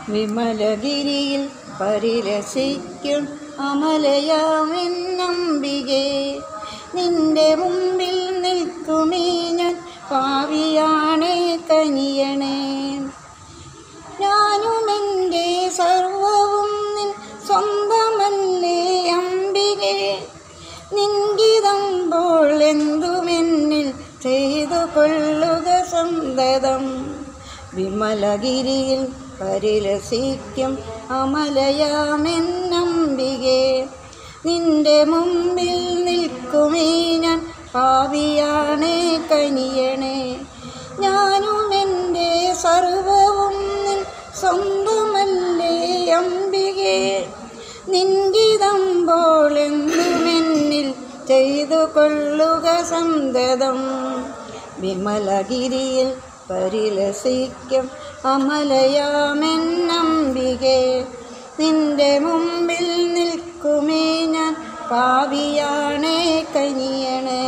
വിമലഗിരിയിൽ പരിരസിക്കും അമലയാമെന്നംബികേ നിന്റെ മുമ്പിൽ നിൽക്കുമീ ഞാൻ പാവിയാണേ കനിയണേ ഞാനും എൻ്റെ സർവവും നിൻ സ്വന്തമല്ലേ അംബികേ നിൻകിതമ്പോൾ എന്തുമെന്നിൽ ചെയ്തു കൊള്ളുക സന്തതം വിമലഗിരിയിൽ പരിലസിക്കും അമലയാമെന്നംബികേ നിന്റെ മുമ്പിൽ നിൽക്കുമേ ഞാൻ പാവിയാണേ കനിയണേ ഞാനും എൻ്റെ സർവവും നിൻ സ്വന്തമല്ലേ അംബികേ നിൻകിതമ്പോൾ എന്തുമെന്നിൽ ചെയ്തു കൊള്ളുക സന്തതം വിമലഗിരിയിൽ പരിലസിക്കും അമലയാമെന്നംബികേ നിന്റെ മുമ്പിൽ നിൽക്കുമേ ഞാൻ പാവിയാണേ കനിയണേ